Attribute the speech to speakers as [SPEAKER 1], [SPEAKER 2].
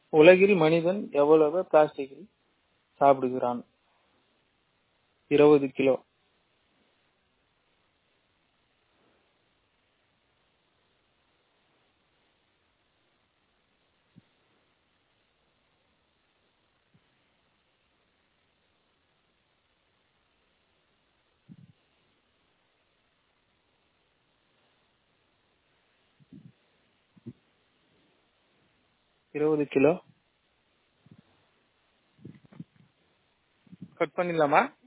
[SPEAKER 1] உலகில் மனிதன் எவ்வளவு பிளாஸ்டிக் சாப்பிடுகிறான் இருபது கிலோ இருபது கிலோ கட் பண்ணிடலாமா